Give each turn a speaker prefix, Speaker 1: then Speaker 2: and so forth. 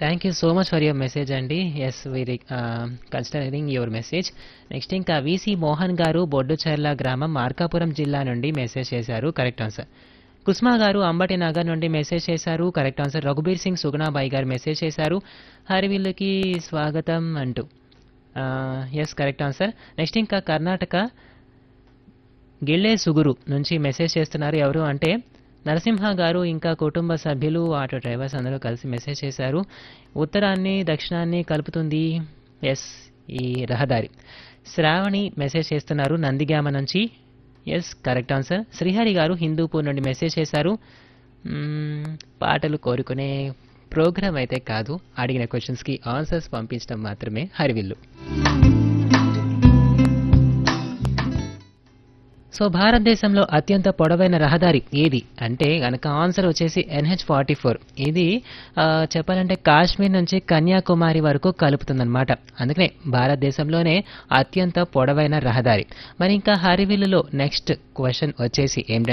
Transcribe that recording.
Speaker 1: thank you so much for your message అండి yes very considering your message next ఇంకా VC Mohan గారు బొడ్డుచెర్ల గ్రామం మార్కాపురం జిల్లా నుండి మెసేజ్ చేశారు కరెక్ట్ ఆన్సర్ కుస్మా గారు అంబటి నగర్ నుండి మెసేజ్ చేశారు కరెక్ట్ ఆన్సర్ రఘుబీర్ సింగ్ సుగుణాబాయి గారు మెసేజ్ చేశారు హరివిల్లుకి స్వాగతం అంటూ ఎస్ కరెక్ట్ ఆన్సర్ నెక్స్ట్ ఇంకా కర్ణాటక గిళ్ళే సుగురు నుంచి మెసేజ్ చేస్తున్నారు ఎవరు అంటే నరసింహ గారు ఇంకా కుటుంబ సభ్యులు ఆటో డ్రైవర్స్ అందరూ కలిసి మెసేజ్ చేశారు ఉత్తరాన్ని దక్షిణాన్ని కలుపుతుంది ఎస్ ఈ రహదారి శ్రావణి మెసేజ్ చేస్తున్నారు నందిగామ నుంచి ఎస్ కరెక్ట్ ఆన్సర్ శ్రీహరి గారు హిందూపూర్ నుండి మెసేజ్ చేశారు మ్మ్, పాటలు కోరుకునే ప్రోగ్రామ్ అయితే కాదు అడిగిన క్వశ్చన్స్కి ఆన్సర్స్ పంపించడం మాత్రమే హరివిల్లు సో భారతదేశంలో అత్యంత పొడవైన రహదారి ఏది అంటే గనక ఆన్సర్ వచ్చేసి ఎన్హెచ్ ఫార్టీ ఫోర్ ఇది ఆ, చెప్పాలంటే కాశ్మీర్ నుంచి కన్యాకుమారి వరకు కలుపుతుందన్నమాట అందుకనే భారతదేశంలోనే అత్యంత పొడవైన రహదారి మరి ఇంకా హరివిల్లులో నెక్స్ట్ క్వశ్చన్ వచ్చేసి ఏంటంటే